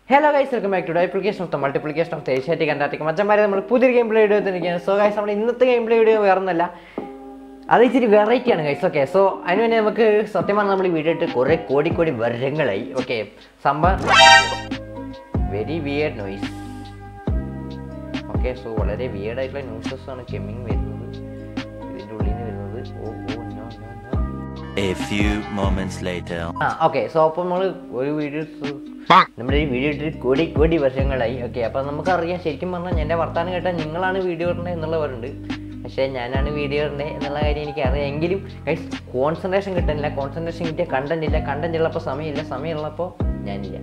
Hello guys welcome back to duplication of the multiplication of the Asiatic Antarctic മച്ചന്മാരെ നമ്മൾ പുതിയൊരു game play video എത്തിയിരിക്കുകയാണ് so guys നമ്മൾ ഇന്നത്തെ ഗെയിം പ്ലേ വീഡിയോ വേറൊന്നല്ല അത് ഇച്ചിരി വെറൈറ്റി ആണ് ഗൈസ് ഓക്കെ സോ അതിന് വേണ്ടി നമുക്ക് സത്യം പറഞ്ഞാൽ നമ്മൾ വീഡിയോ ഇട്ട് കുറേ കോടി കോടി വർഷങ്ങളായി ഓക്കെ സംഭവം very weird noise okay so വളരെ വിയേഡ് ആയിട്ടുള്ള ന്യൂസസ് ആണ് കെമ്മിങ് വരുന്നത് ഇതിൻ്റെ ഉള്ളിൽ നിന്ന് വരുന്നത് oh oh no no no A few moments later. ആ ഓക്കെ സോ അപ്പോൾ നമ്മൾ ഒരു വീഡിയോ നമ്മുടെ ഈ വീഡിയോ ഇട്ടിട്ട് കോടി കോടി വർഷങ്ങളായി ഓക്കെ അപ്പോൾ നമുക്കറിയാം ശരിക്കും പറഞ്ഞാൽ എൻ്റെ വർത്താനം കേട്ടാൽ നിങ്ങളാണ് വീഡിയോ ഇടേണ്ടത് എന്നുള്ളവരുണ്ട് പക്ഷേ ഞാനാണ് വീഡിയോ ഇടേണ്ടത് എന്നുള്ള കാര്യം എനിക്ക് അറിയാം എങ്കിലും കോൺസെൻട്രേഷൻ കിട്ടുന്നില്ല കോൺസെൻട്രേഷൻ കിട്ടിയ കണ്ടന്റ് ഇല്ല കണ്ടന്റ് ഉള്ളപ്പോൾ സമയമില്ല സമയമുള്ളപ്പോൾ ഞാനില്ല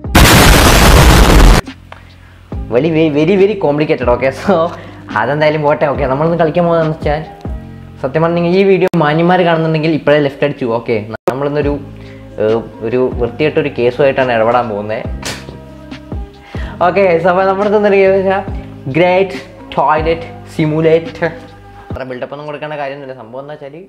very very very very complicated okay so അതെന്തായാലും പോട്ടെ ഓക്കെ നമ്മളൊന്ന് കളിക്കാൻ പോകുന്നതെന്ന് വെച്ചാൽ സത്യം പറഞ്ഞാൽ നിങ്ങൾ ഈ വീഡിയോ മാന്യന്മാർ കാണുന്നുണ്ടെങ്കിൽ ഇപ്പോഴേ ലെഫ്റ്റ് അടിച്ചു ഓക്കെ നമ്മളിന്നൊരു ഏഹ്, ഒരു വൃത്തിയായിട്ടൊരു കേസുമായിട്ടാണ് ഇടപെടാൻ പോകുന്നത് ഓക്കെ അപ്പോൾ നമ്മുടെ തന്നൊരു വെച്ചാൽ ഗ്രേറ്റ് ടോയ്ലറ്റ് സിമുലേറ്റ് അത്ര ബിൽഡപ്പ് ഒന്നും കൊടുക്കേണ്ട കാര്യമൊന്നുമില്ല സംഭവം എന്താ വെച്ചാൽ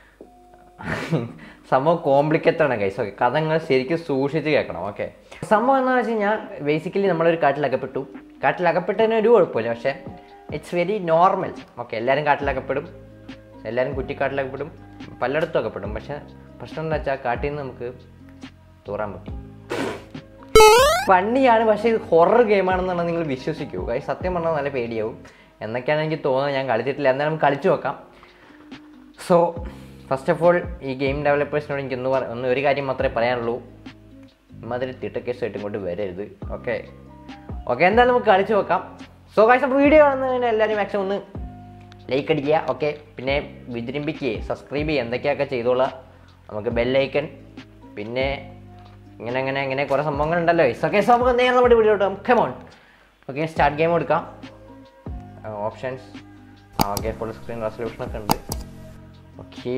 സംഭവം കോംപ്ലിക്കേറ്റഡ് ആണ് കൈസ് ഓക്കെ കഥ നിങ്ങൾ ശരിക്കും സൂക്ഷിച്ച് കേൾക്കണം ഓക്കെ സംഭവം എന്താണെന്ന് വെച്ച് കഴിഞ്ഞാൽ ബേസിക്കലി നമ്മളൊരു കാട്ടിലകപ്പെട്ടു കാട്ടിലകപ്പെട്ടതിന് ഒരു കുഴപ്പമില്ല പക്ഷേ ഇറ്റ്സ് വെരി നോർമൽ ഓക്കെ എല്ലാവരും കാട്ടിലകപ്പെടും എല്ലാവരും കുറ്റിക്കാട്ടിലകപ്പെടും പലയിടത്തും അകപ്പെടും പക്ഷേ പ്രശ്നം എന്താ വെച്ചാൽ കാട്ടിൽ നിന്ന് നമുക്ക് തൂറാൻ പറ്റും ഫണ്ണിയാണ് പക്ഷേ ഇത് ഹൊറർ ഗെയിമാണെന്നാണ് നിങ്ങൾ വിശ്വസിക്കൂ കാര്യം സത്യം പറഞ്ഞാൽ നല്ല പേടിയാവും എന്നൊക്കെയാണ് എനിക്ക് തോന്നുന്നത് ഞാൻ കളിച്ചിട്ടില്ല എന്നാലും നമുക്ക് കളിച്ചു നോക്കാം സോ ഫസ്റ്റ് ഓഫ് ഓൾ ഈ ഗെയിം ഡെവലപ്പേഴ്സിനോട് എനിക്ക് ഒന്ന് പറ- ഒന്ന് ഒരു കാര്യം മാത്രമേ പറയാനുള്ളൂ ഇമാതിരി തിട്ടക്കേസായിട്ട് ഇങ്ങോട്ട് വരരുത് ഓക്കെ ഓക്കെ എന്തായാലും നമുക്ക് കളിച്ചു നോക്കാം സോ കാഴ്ച അപ്പോൾ വീഡിയോ കാണുന്നതിന് എല്ലാവരും മാക്സിമം ഒന്ന് ലൈക്ക് അടിക്കുക ഓക്കെ പിന്നെ വിജൃംഭിക്കുക സബ്സ്ക്രൈബ് ചെയ്യുക എന്തൊക്കെയൊക്കെ ചെയ്തോളാം നമുക്ക് ബെല്ലൈക്കൺ പിന്നെ ഇങ്ങനെ അങ്ങനെ അങ്ങനെ കുറേ സംഭവങ്ങളുണ്ടല്ലോ ഓക്കെ സോ നമുക്ക് നേരെ നമ്മുടെ വീഡിയോ ഇട്ടാം കമോൺ ഓക്കെ സ്റ്റാർട്ട് ഗെയിം എടുക്കാം ഓപ്ഷൻസ് ആ ഓക്കെ ഫുൾ സ്ക്രീൻ റെസൊല്യൂഷൻ ഒക്കെ ഉണ്ട് ഓക്കെ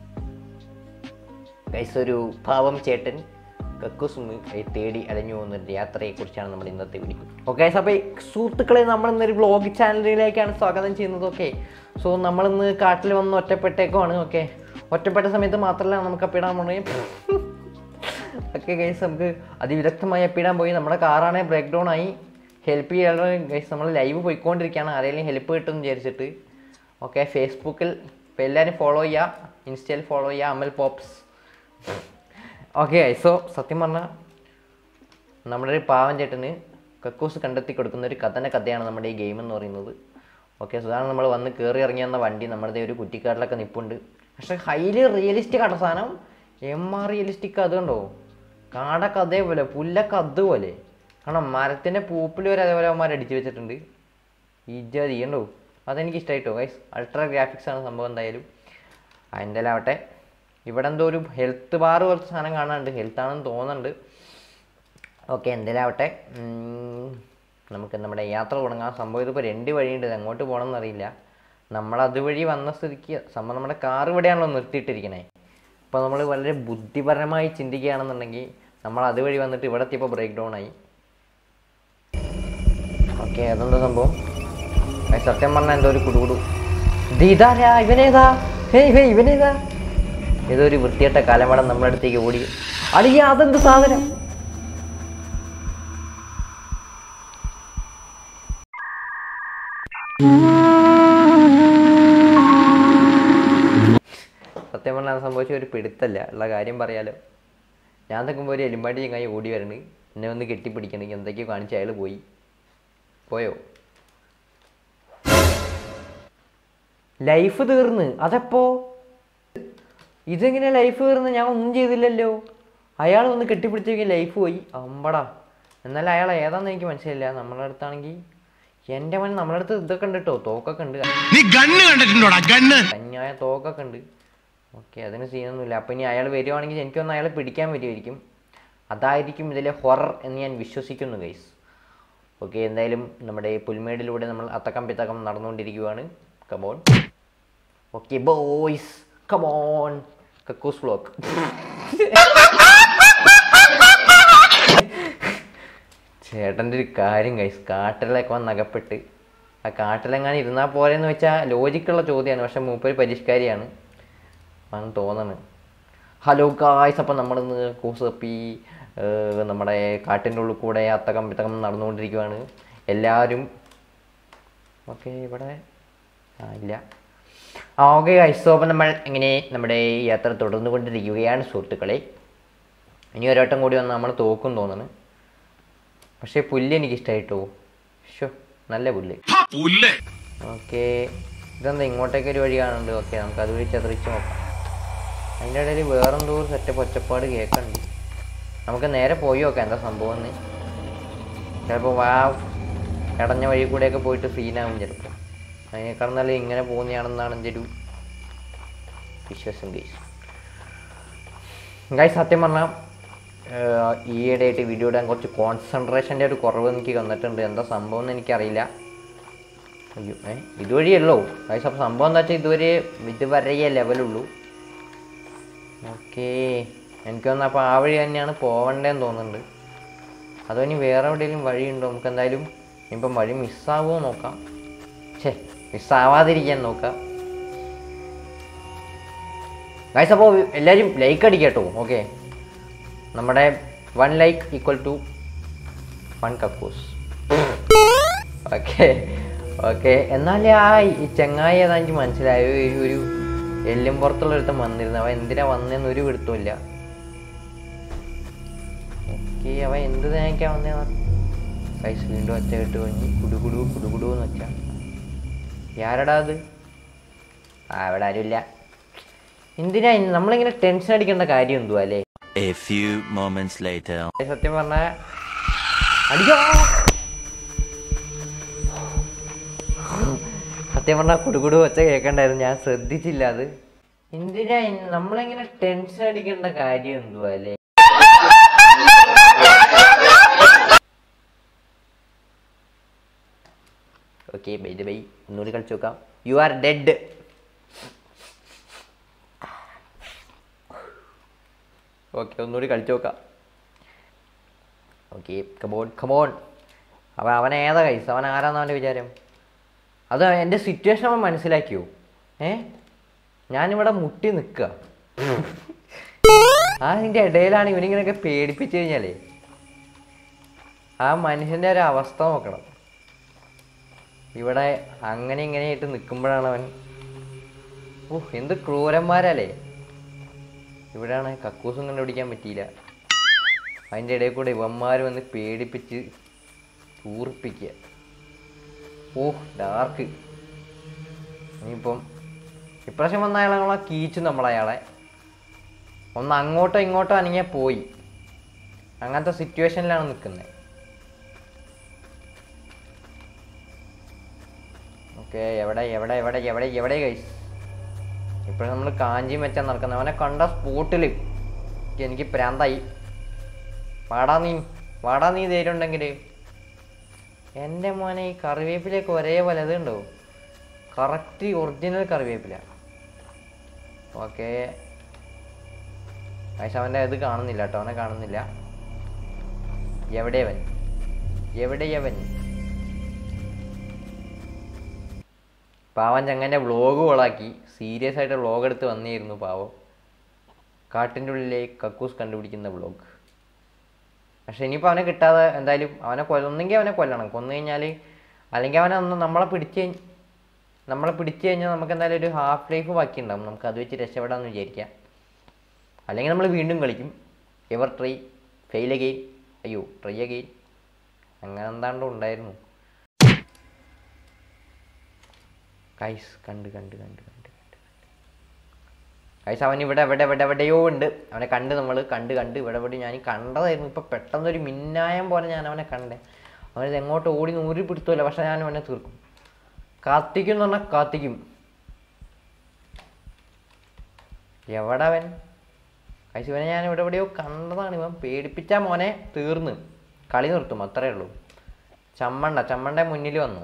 ഗൈസ് ഒരു പാവം ചേട്ടൻ കക്കുസുമ് തേടി അലഞ്ഞു പോകുന്ന ഒരു യാത്രയെക്കുറിച്ചാണ് നമ്മുടെ ഇന്നത്തെ വീഡിയോ ഓക്കെ അപ്പോൾ സുഹൃത്തുക്കളെ നമ്മൾ ഇന്നൊരു വ്ളോഗ് ചാനലിലേക്കാണ് സ്വാഗതം ചെയ്യുന്നത് ഓക്കെ സോ നമ്മളിന്ന് കാട്ടിൽ വന്ന് ഒറ്റപ്പെട്ടേക്കുമാണ് ഓക്കെ ഒറ്റപ്പെട്ട സമയത്ത് മാത്രമല്ല നമുക്ക് അപ്പിടാൻ പോണേ ഓക്കെ ഗൈസ് നമുക്ക് അതിവിദഗ്ധമായി അപ്പിടാൻ പോയി നമ്മുടെ കാറാണെ ബ്രേക്ക് ഡൗൺ ആയി ഹെൽപ്പ് ചെയ്യാനുള്ള ഗൈസ് നമ്മൾ ലൈവ് പോയിക്കൊണ്ടിരിക്കുകയാണ് ആരെങ്കിലും ഹെൽപ്പ് കിട്ടുമെന്ന് വിചാരിച്ചിട്ട് ഓക്കെ ഫേസ്ബുക്കിൽ ഇപ്പോൾ എല്ലാവരും ഫോളോ ചെയ്യുക ഇൻസ്റ്റയിൽ ഫോളോ ചെയ്യുക അമൽ പോപ്സ് ഓക്കെ സോ സത്യം പറഞ്ഞാൽ നമ്മുടെ ഒരു പാവം ചേട്ടന് കക്കൂസ് കണ്ടെത്തി കൊടുക്കുന്ന ഒരു കഥന കഥയാണ് നമ്മുടെ ഈ ഗെയിം എന്ന് പറയുന്നത് ഓക്കെ സോ അതാണ് നമ്മൾ വന്ന് കയറി ഇറങ്ങി വന്ന വണ്ടി നമ്മുടെ ഒരു കുറ്റിക്കാട്ടിലൊക്കെ നിപ്പുണ്ട് പക്ഷെ ഹൈലി റിയലിസ്റ്റിക് ആണ് സാധനം എം ആർ റിയലിസ്റ്റിക് അത് കണ്ടോ കാടൊക്കെ അതേപോലെ പുല്ലൊക്കെ അതുപോലെ കാരണം മരത്തിൻ്റെ പൂപ്പിൽ വരെ അതേപോലെ അവന്മാർ അടിച്ചു വെച്ചിട്ടുണ്ട് ഇജാതി കണ്ടോ അതെനിക്ക് ഇഷ്ടമായിട്ടോ ഗൈസ് അൾട്രാ ഗ്രാഫിക്സ് ആണ് സംഭവം എന്തായാലും അതിൻ്റെ ആവട്ടെ ഇവിടെ എന്തോ ഒരു ഹെൽത്ത് ബാർ പോലത്തെ സാധനം കാണാനുണ്ട് ഹെൽത്ത് ആണെന്ന് തോന്നുന്നുണ്ട് ഓക്കെ എന്തെങ്കിലാവട്ടെ നമുക്ക് നമ്മുടെ യാത്ര തുടങ്ങാം സംഭവം ഇതിപ്പോൾ രണ്ട് വഴിയുണ്ട് ഇത് എങ്ങോട്ട് പോകണമെന്ന് അറിയില്ല നമ്മൾ അതുവഴി വന്ന സ്ഥിതിക്ക് സംഭവം നമ്മുടെ കാർ ഇവിടെയാണല്ലോ നിർത്തിയിട്ടിരിക്കണേ അപ്പോൾ നമ്മൾ വളരെ ബുദ്ധിപരമായി ചിന്തിക്കുകയാണെന്നുണ്ടെങ്കിൽ നമ്മൾ അതുവഴി വന്നിട്ട് ഇവിടെ എത്തിയപ്പോൾ ബ്രേക്ക് ഡൗൺ ആയി ഓക്കെ അതെന്താ സംഭവം അത് സത്യം പറഞ്ഞാൽ എന്തോ ഒരു കുടുകുടു ഇത് ഇതാരാ ഇവനേതാ ഹേയ് ഹേയ് ഇവനേതാ ഏതോ ഒരു വൃത്തിയട്ട കാലമടം നമ്മുടെ അടുത്തേക്ക് ഓടി അടിയ അതെന്ത് സാധനം സത്യം പറഞ്ഞാൽ അത് സംഭവിച്ച ഒരു പിടുത്തല്ല ഉള്ള കാര്യം പറയാലോ ഞാൻ നിൽക്കുമ്പോൾ ഒരു എലുമ്പാടി ചങ്ങായി ഓടി വരണ് എന്നെ ഒന്ന് കെട്ടിപ്പിടിക്കണെങ്കിൽ എന്തൊക്കെയോ കാണിച്ച് അയാൾ പോയി പോയോ ലൈഫ് തീർന്ന് അതെപ്പോ ഇതെങ്ങനെ ലൈഫ് തീർന്ന് ഞാൻ ഒന്നും ചെയ്തില്ലല്ലോ അയാൾ ഒന്ന് കെട്ടിപ്പിടിച്ചെങ്കിൽ ലൈഫ് പോയി അമ്പടാ എന്നാൽ അയാൾ ഏതാന്ന് എനിക്ക് മനസ്സിലായില്ല നമ്മളെ അടുത്താണെങ്കിൽ എൻ്റെ മൻ നമ്മളെ അടുത്ത് ഇതൊക്കെ ഉണ്ട് കേട്ടോ തോക്കൊക്കെ ഉണ്ട് നീ ഗണ്ണ് കണ്ടിട്ടുണ്ടോടാ ഗണ്ണ് കഞ്ഞായ തോക്കൊക്കെ ഉണ്ട് ഓക്കെ അതിന് സീനൊന്നുമില്ല അപ്പം ഇനി അയാൾ വരുവാണെങ്കിൽ എനിക്കൊന്ന് അയാളെ പിടിക്കാൻ വരുമായിരിക്കും അതായിരിക്കും ഇതിലെ ഹൊറർ എന്ന് ഞാൻ വിശ്വസിക്കുന്നു ഗൈസ് ഓക്കെ എന്തായാലും നമ്മുടെ ഈ പുൽമേടിലൂടെ നമ്മൾ അത്തക്കം പിത്തക്കം നടന്നുകൊണ്ടിരിക്കുകയാണ് കമോൺ ഓക്കെ ബോയ്സ് കമോൺ കക്കൂസ് ഫ്ലോക്ക് ചേട്ടൻ്റെ ഒരു കാര്യം കൈസ് കാട്ടിലൊക്കെ വന്ന് അകപ്പെട്ട് ആ കാട്ടിലെങ്ങാനും ഇരുന്നാൽ പോരെന്ന് വെച്ചാൽ ലോജിക്കുള്ള ചോദ്യമാണ് പക്ഷെ മൂപ്പര് പരിഷ്കാരിയാണ് ആണ് തോന്നണ് ഹലോ ഗായ്സ് അപ്പം നമ്മളിന്ന് കൂസ് തപ്പി ഏഹ് നമ്മുടെ കാട്ടിൻ്റെ ഉള്ളിൽ കൂടെ അത്തകം പിത്തകം നടന്നുകൊണ്ടിരിക്കുകയാണ് എല്ലാവരും ഓക്കെ ഇവിടെ ആ ഇല്ല ആ ഓക്കെ ഗൈസ് അപ്പോൾ നമ്മൾ ഇങ്ങനെ നമ്മുടെ ഈ യാത്ര തുടർന്നു കൊണ്ടിരിക്കുകയാണ് സുഹൃത്തുക്കളെ ഇനി ഒരോട്ടം കൂടി വന്ന് നമ്മൾ തോക്കും തോന്നുന്നു പക്ഷേ പുല്ല് എനിക്ക് ഇഷ്ടമായിട്ടോ ഷോ നല്ല പുല്ല് പുല്ലേ ഓക്കെ ഇതെന്താ ഇങ്ങോട്ടേക്ക് ഒരു വഴി കാണുന്നുണ്ട് ഓക്കെ നമുക്ക് അത് വഴി ചതറിച്ച് നോക്കാം അതിൻ്റെ ഇടയിൽ വേറെന്തോ ഒരു സെറ്റപ്പ് ഒച്ചപ്പാട് കേൾക്കണ്ട് നമുക്ക് നേരെ പോയി നോക്കാം എന്താ സംഭവം എന്ന് ചിലപ്പോൾ വാ ഇടഞ്ഞ വഴി കൂടെയൊക്കെ പോയിട്ട് സീനാവും ചിലപ്പോൾ അതിനേക്കാൾ നല്ല ഇങ്ങനെ പോകുന്നതാണെന്നാണ് എൻ്റെ ഒരു വിശ്വാസം ഗൈസ് ഗൈസ് സത്യം പറഞ്ഞാൽ ഈയിടെയായിട്ട് വീഡിയോ ഇടാൻ കുറച്ച് കോൺസെൻട്രേഷൻ്റെ ഒരു കുറവ് എനിക്ക് വന്നിട്ടുണ്ട് എന്താ സംഭവം എന്ന് എനിക്കറിയില്ല അയ്യോ ഏ ഇതുവഴിയല്ലോ ഗൈസ് അപ്പോൾ സംഭവം എന്താ വെച്ചാൽ ഇതുവരെ ഇതുവരെയേ ലെവലുള്ളൂ ഓക്കേ എനിക്ക് തോന്നുന്നു അപ്പോൾ ആ വഴി തന്നെയാണ് പോവണ്ടേന്ന് തോന്നുന്നുണ്ട് അതോ ഇനി വേറെ എവിടെയെങ്കിലും വഴിയുണ്ടോ നമുക്ക് എന്തായാലും ഇപ്പം വഴി മിസ്സാവുമോ നോക്കാം ഛേ മിസ്സാവാതിരിക്കാൻ നോക്കാം ഗൈസ് അപ്പോൾ എല്ലാവരും ലൈക്ക് അടിക്കട്ടോ ഓക്കെ നമ്മുടെ one like equal to one കക്കൂസ് ഓക്കെ ഓക്കെ എന്നാലേ ആ ഈ ചെങ്ങായി ഏതാ എനിക്ക് മനസ്സിലായോ ഈ ഒരു എല്ലും പുറത്തുള്ള ഒരുത്തം വന്നിരുന്നു അവൻ എന്തിനാ വന്നതെന്ന് ഒരു പിടുത്തമില്ല ഓക്കെ അവൻ എന്ത് തേങ്ങയ്ക്കാ വന്നേന്ന് പൈസ വീണ്ടും ഒച്ച കേട്ട് കഴിഞ്ഞ് കുടുകുടു കുടുകുടു എന്ന് വെച്ചാ ആരടാ അത് ആ അവിടെ ആരുമില്ല എന്തിനാ ഇന്ന് നമ്മളിങ്ങനെ ടെൻഷൻ അടിക്കേണ്ട കാര്യം എന്തുവാ അല്ലേ A few moments later. സത്യം പറഞ്ഞ അടിയോ സത്യം പറഞ്ഞാൽ കുടുകുടു വെച്ച കേൾക്കണ്ടായിരുന്നു ഞാൻ ശ്രദ്ധിച്ചില്ല അത് എന്തിനാ ഇന്ന് നമ്മളിങ്ങനെ ടെൻഷൻ അടിക്കേണ്ട കാര്യം എന്തുവാ അല്ലേ ഓക്കെ ബൈ ബൈ ഒന്നുകൂടി കളിച്ചു നോക്കാം യു ആർ ഡെഡ് ഓക്കെ ഒന്നുകൂടി കളിച്ചു നോക്കാം ഓക്കെ കമോൺ കമോൺ അവൻ അവൻ ഏതാ കൈസ് അവൻ ആരാന്ന് അവൻ്റെ വിചാരം അത് എൻ്റെ സിറ്റുവേഷൻ അവൻ മനസ്സിലാക്കിയോ ഏ ഞാനിവിടെ മുട്ടി നിൽക്കുക ആ അതിൻ്റെ ഇടയിലാണ് ഇവനിങ്ങനെയൊക്കെ പേടിപ്പിച്ചു കഴിഞ്ഞാലേ ആ മനുഷ്യൻ്റെ ഒരു അവസ്ഥ നോക്കണം ഇവിടെ അങ്ങനെ ഇങ്ങനെയായിട്ട് നിൽക്കുമ്പോഴാണ് അവൻ ഓ എന്ത് ക്രൂരന്മാരല്ലേ ഇവിടെയാണ് കക്കൂസും കണ്ടുപിടിക്കാൻ പറ്റിയില്ല അതിൻ്റെ ഇടയിൽ കൂടെ ഇവന്മാർ വന്ന് പേടിപ്പിച്ച് തൂർപ്പിക്കുക ഓ ഡാർക്ക് ഇനിയിപ്പം ഇപ്രാവശ്യം വന്ന അയാളെ നമ്മളെ കീച്ചു നമ്മളയാളെ ഒന്ന് അങ്ങോട്ടോ ഇങ്ങോട്ടോ അനങ്ങിയാൽ പോയി അങ്ങനത്തെ സിറ്റുവേഷനിലാണ് നിൽക്കുന്നത് ഓക്കെ എവിടെ എവിടെ എവിടെ എവിടെ എവിടെ കൈസ് ഇപ്പോഴും നമ്മൾ കാഞ്ചിയും വെച്ചാൽ നടക്കുന്നത് അവനെ കണ്ട സ്പോട്ടിൽ എനിക്ക് പ്രാന്തായി വാടാ നീ വാടാ നീ ധൈര്യം ഉണ്ടെങ്കിൽ എൻ്റെ മോനെ ഈ കറിവേപ്പിലേക്ക് ഒരേപോലെ അതുണ്ടോ കറക്റ്റ് ഒറിജിനൽ കറിവേപ്പില ഓക്കെ പക്ഷെ അവൻ്റെ ഇത് കാണുന്നില്ല കേട്ടോ അവനെ കാണുന്നില്ല എവിടെയവൻ എവിടെയവൻ പാവൻ ചങ്ങൻ്റെ വ്ളോഗ് ഓളാക്കി സീരിയസ് ആയിട്ട് വ്ളോഗ് എടുത്ത് വന്നിരുന്നു പാവം കാട്ടിൻ്റെ ഉള്ളിലെ കക്കൂസ് കണ്ടുപിടിക്കുന്ന വ്ളോഗ് പക്ഷെ ഇനിയിപ്പോൾ അവനെ കിട്ടാതെ എന്തായാലും അവനെ കൊല്ലൊന്നെങ്കിൽ അവനെ കൊല്ലണം കൊന്നു കഴിഞ്ഞാൽ അല്ലെങ്കിൽ അവനെ ഒന്ന് നമ്മളെ പിടിച്ച് കഴിഞ്ഞ് നമ്മളെ പിടിച്ചു കഴിഞ്ഞാൽ നമുക്ക് എന്തായാലും ഒരു ഹാഫ് ലൈഫ് ബാക്കി ഉണ്ടാവും നമുക്ക് അത് വെച്ച് രക്ഷപ്പെടാമെന്ന് വിചാരിക്കാം അല്ലെങ്കിൽ നമ്മൾ വീണ്ടും കളിക്കും എവർ ട്രൈ ഫെയിൽ അഗെയിൻ അയ്യോ ട്രൈ അഗെയിൻ അങ്ങനെ എന്താണ്ടോ ഉണ്ടായിരുന്നു കൈസ് കണ്ട് കണ്ട് കണ്ട് കണ്ട് കണ്ട് കൈസ് അവൻ ഇവിടെ എവിടെ എവിടെ എവിടെയോ ഉണ്ട് അവനെ കണ്ട് നമ്മൾ കണ്ട് കണ്ട് ഇവിടെ ഇവിടെ ഞാൻ കണ്ടതായിരുന്നു ഇപ്പം പെട്ടെന്നൊരു മിന്നായം പോലെ ഞാൻ അവനെ കണ്ടേ അവനത് എങ്ങോട്ട് ഓടി നൂരി പിടുത്തമില്ല പക്ഷെ ഞാൻ അവനെ തീർക്കും കാത്തിക്കും എന്ന് പറഞ്ഞാൽ കാത്തിക്കും എവിടെ അവൻ കൈസ് ഇവനെ ഞാൻ ഇവിടെ എവിടെയോ കണ്ടതാണ് ഇവൻ പേടിപ്പിച്ച മോനെ തീർന്ന് കളി നിർത്തും അത്രേ ഉള്ളൂ ചമ്മണ്ട ചമ്മണ്ട മുന്നിൽ വന്നു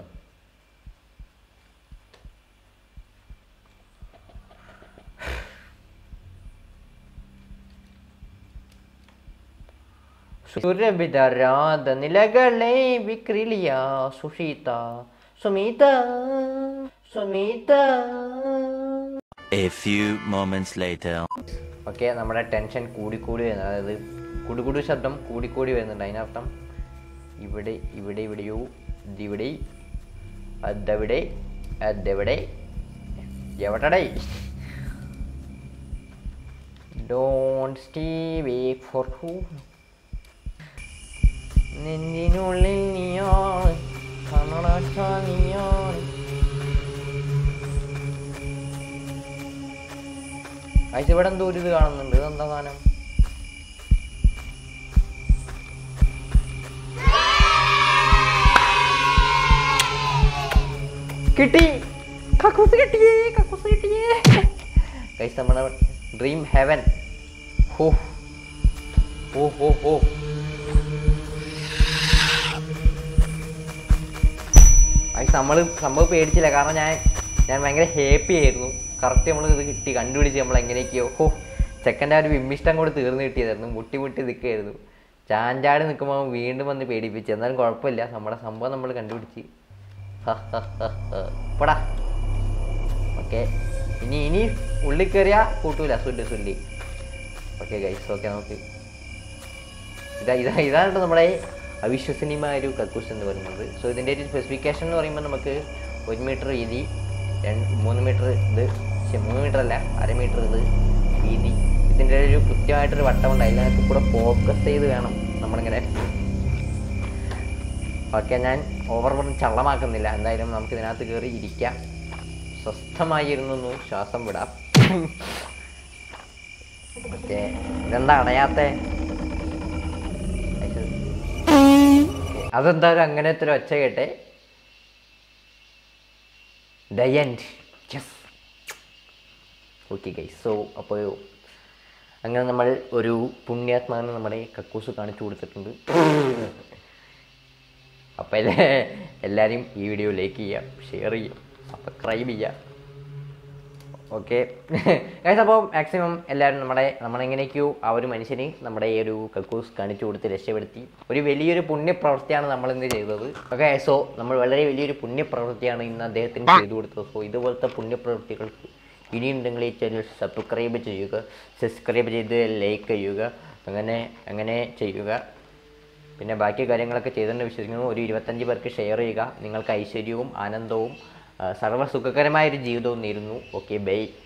സുരഭിതരാധ നിലകളെ വിക്രിലിയ സുഷീത സുമീത സുമീത A few moments later. Okay നമ്മുടെ ടെൻഷൻ കൂടി കൂടി വരുന്നത് അതായത് കുടുകുടു ശബ്ദം കൂടിക്കൂടി വരുന്നുണ്ട് അതിനർത്ഥം ഇവിടെ ഇവിടെ ഇവിടെയോ ഇതിവിടെ അതവിടെ അതെവിടെ എവിടടേ don't stay wake for who നെഞ്ചിനുള്ളിൽ നീയാണ് കണ്ണടച്ച നീയാണ് ആഴ്ച ഇവിടെ എന്തോ ഒരു ഇത് കാണുന്നുണ്ട് ഇതെന്താ സാധനം കിട്ടി കക്കൂസ് കിട്ടിയേ കക്കൂസ് കിട്ടിയേ കൈസ് നമ്മുടെ ഡ്രീം ഹെവൻ ഹോ ഓ ഓ ഓ അത് നമ്മൾ സംഭവം പേടിച്ചില്ല കാരണം ഞാൻ ഞാൻ ഭയങ്കര ഹാപ്പി ആയിരുന്നു കറക്റ്റ് നമ്മൾ ഇത് കിട്ടി കണ്ടുപിടിച്ച് നമ്മൾ എങ്ങനെയൊക്കെയോ ഹോ ചെക്കൻ്റെ ആ ഒരു വിമ്മിഷ്ടം കൂടി തീർന്നു കിട്ടിയതായിരുന്നു മുട്ടി മുട്ടി നിൽക്കുകയായിരുന്നു ചാഞ്ചാടി നിൽക്കുമ്പോൾ അവൻ വീണ്ടും വന്ന് പേടിപ്പിച്ചു എന്നാലും കുഴപ്പമില്ല നമ്മുടെ സംഭവം നമ്മൾ കണ്ടുപിടിച്ച് പടാ ഓക്കെ ഇനി ഇനി ഉള്ളിൽ കയറിയാ കൂട്ടൂല സുല്ല് സുല്ലി ഓക്കെ ഗൈസ് ഓക്കെ നമുക്ക് ഇതാ ഇതാ ഇതാണ് ട്ടോ നമ്മുടെ അവിശ്വസനീയമായ ഒരു കക്കൂസ് എന്ന് പറയുന്നത് സോ ഇതിൻ്റെ ഒരു സ്പെസിഫിക്കേഷൻ എന്ന് പറയുമ്പോൾ നമുക്ക് ഒരു മീറ്റർ വീതി രണ്ട് മൂന്ന് മീറ്റർ ഇത് ശ്ശെ, മൂന്ന് മീറ്റർ അല്ല അര മീറ്റർ ഇത് വീതി ഇതിൻ്റെ ഒരു കൃത്യമായിട്ടൊരു വട്ടമുണ്ട് അതിനകത്ത് കൂടെ ഫോക്കസ് ചെയ്ത് വേണം നമ്മളിങ്ങനെ ഓക്കെ ഞാൻ ഓവർ പറഞ്ഞ് ചള്ളമാക്കുന്നില്ല എന്തായാലും നമുക്ക് ഇതിനകത്ത് കയറി ഇരിക്കാം സ്വസ്ഥമായി ഇരുന്നൊന്ന് ശ്വാസം വിടാം ഓക്കെ ഇതെന്താ അടയാത്തേ അതെന്തായാലും അങ്ങനത്തെ ഒരു ഒച്ച കേട്ടെ ഡയൻറ്റ് യെസ് ഓക്കെ ഗൈസ് സോ അപ്പോൾ അങ്ങനെ നമ്മൾ ഒരു പുണ്യാത്മാവിനെ നമ്മുടെ കക്കൂസ് കാണിച്ചു കൊടുത്തിട്ടുണ്ട് അപ്പോൾ എല്ലാ എല്ലാവരും ഈ വീഡിയോ ലൈക്ക് ചെയ്യുക ഷെയർ ചെയ്യുക സബ്സ്ക്രൈബ് ചെയ്യുക ഓക്കെ ഗൈസ് അപ്പോൾ മാക്സിമം എല്ലാവരും നമ്മുടെ നമ്മളെങ്ങനെയൊക്കെയോ ആ ഒരു മനുഷ്യന് നമ്മുടെ ഈ ഒരു കക്കൂസ് കാണിച്ചു കൊടുത്ത് രക്ഷപ്പെടുത്തി ഒരു വലിയൊരു പുണ്യപ്രവൃത്തിയാണ് നമ്മൾ ഇന്ന് ചെയ്തത് ഓക്കെ സോ നമ്മൾ വളരെ വലിയൊരു പുണ്യപ്രവൃത്തിയാണ് ഇന്ന് അദ്ദേഹത്തിന് ചെയ്തു കൊടുത്തത് സോ ഇതുപോലത്തെ പുണ്യപ്രവൃത്തികൾക്ക് ഇനിയുണ്ടെങ്കിൽ ഈ ചാനൽ സബ്സ്ക്രൈബ് ചെയ്യുക സബ്സ്ക്രൈബ് ചെയ്ത് ലൈക്ക് ചെയ്യുക അങ്ങനെ അങ്ങനെ ചെയ്യുക പിന്നെ ബാക്കി കാര്യങ്ങളൊക്കെ ചെയ്തെന്ന് വിശ്വസിക്കുന്നു ഒരു ഇരുപത്തഞ്ച് പേർക്ക് ഷെയർ ചെയ്യുക നിങ്ങൾക്ക് ഐശ്വര്യവും ആനന്ദവും ആ, സർവ്വസുഖകരമായൊരു ജീവിതവും നേരുന്നു ഓക്കെ ബൈ